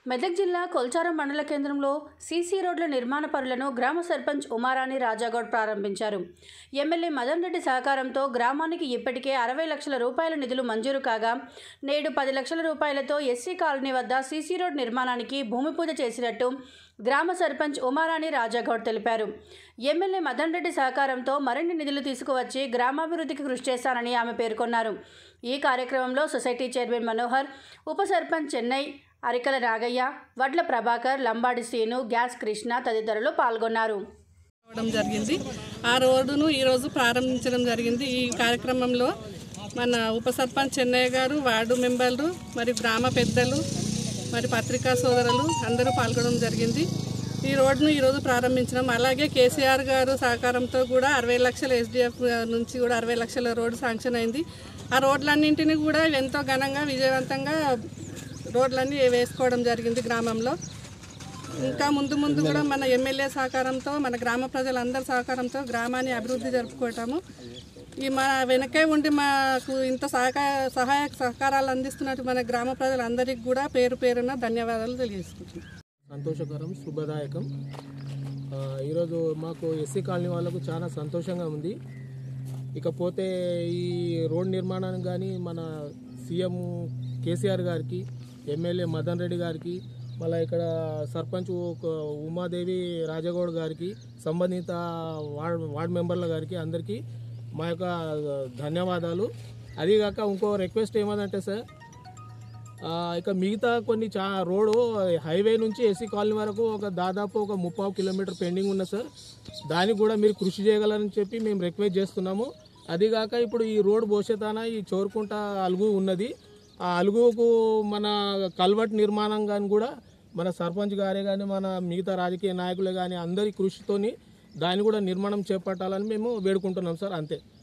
మెదక్ జిల్లా కొల్చారం మండల కేంద్రంలో సీసీ రోడ్ల నిర్మాణ పనులను గ్రామ సర్పంచ్ ఉమారాణి రాజాగౌడ్ ప్రారంభించారు ఎమ్మెల్యే మదన్ రెడ్డి సహకారంతో గ్రామానికి ఇప్పటికే అరవై లక్షల రూపాయల నిధులు మంజూరు కాగా నేడు పది లక్షల రూపాయలతో ఎస్సీ కాలనీ వద్ద సీసీ రోడ్ నిర్మాణానికి భూమి పూజ చేసినట్టు గ్రామ సర్పంచ్ ఉమారాణి రాజాగౌడ్ తెలిపారు ఎమ్మెల్యే మదన్ రెడ్డి సహకారంతో మరిన్ని నిధులు తీసుకువచ్చి గ్రామాభివృద్ధికి కృషి చేస్తానని ఆమె పేర్కొన్నారు ఈ కార్యక్రమంలో సొసైటీ చైర్మన్ మనోహర్ ఉప సర్పంచ్ చెన్నై అరికల రాగయ్య వడ్ల ప్రభాకర్ లంబాడి శ్రీను గ్యాస్ కృష్ణ తదితరులు పాల్గొన్నారు అవడం జరిగింది ఆ రోడ్డును ఈరోజు ప్రారంభించడం జరిగింది ఈ కార్యక్రమంలో మన ఉప సర్పంచ్ చెన్నయ్య గారు వార్డు మెంబర్లు మరి గ్రామ పెద్దలు మరి పత్రికా సోదరులు అందరూ పాల్గొనడం జరిగింది ఈ రోడ్డును ఈరోజు ప్రారంభించడం అలాగే కేసీఆర్ గారు సహకారంతో కూడా అరవై లక్షల ఎస్డిఎఫ్ నుంచి కూడా అరవై లక్షల రోడ్డు శాంక్షన్ అయింది ఆ రోడ్లన్నింటినీ కూడా ఎంతో ఘనంగా విజయవంతంగా రోడ్లన్నీ వేసుకోవడం జరిగింది గ్రామంలో ఇంకా ముందు ముందు కూడా మన ఎమ్మెల్యే సహకారంతో మన గ్రామ ప్రజలందరి సహకారంతో గ్రామాన్ని అభివృద్ధి జరుపుకోవటము ఈ మన వెనకే ఉండి మాకు ఇంత సహకార సహాయ సహకారాలు అందిస్తున్నట్టు మన గ్రామ ప్రజలందరికీ కూడా పేరు పేరున ధన్యవాదాలు తెలియజేసుకుంటున్నాను సంతోషకరం శుభదాయకం ఆ, ఈరోజు మాకు ఎస్సీ కాలనీ వాళ్ళకు చాలా సంతోషంగా ఉంది ఇకపోతే ఈ రోడ్ నిర్మాణానికి కానీ మన సీఎం కేసీఆర్ గారికి ఎమ్మెల్యే మదన్ రెడ్డి గారికి మళ్ళీ ఇక్కడ సర్పంచ్ ఒక ఉమాదేవి రాజగౌడ్ గారికి సంబంధిత వార్డ్ వార్డ్ మెంబర్ల గారికి అందరికీ మా యొక్క ధన్యవాదాలు అదీగాక ఇంకో రిక్వెస్ట్ ఏమదంటే సార్ ఆ, ఇక మిగతా కొన్ని చా రోడ్డు హైవే నుంచి ఎస్సీ కాలనీ వరకు ఒక దాదాపు ఒక ముప్పావు కిలోమీటర్ పెండింగ్ ఉంది సార్ దానికి కూడా మీరు కృషి చేయగలరని చెప్పి మేము రిక్వెస్ట్ చేస్తున్నాము అదిగాక ఇప్పుడు ఈ రోడ్ భవిష్యత్తున ఈ చోరుకుంట అలుగు ఉన్నది ఆ అలుగుకు మన కల్వర్ట్ నిర్మాణం కానీ కూడా మన సర్పంచ్ గారే కానీ మన మిగతా రాజకీయ నాయకులే కానీ అందరి కృషితోని దాన్ని కూడా నిర్మాణం చేపట్టాలని మేము వేడుకుంటున్నాం సార్ అంతే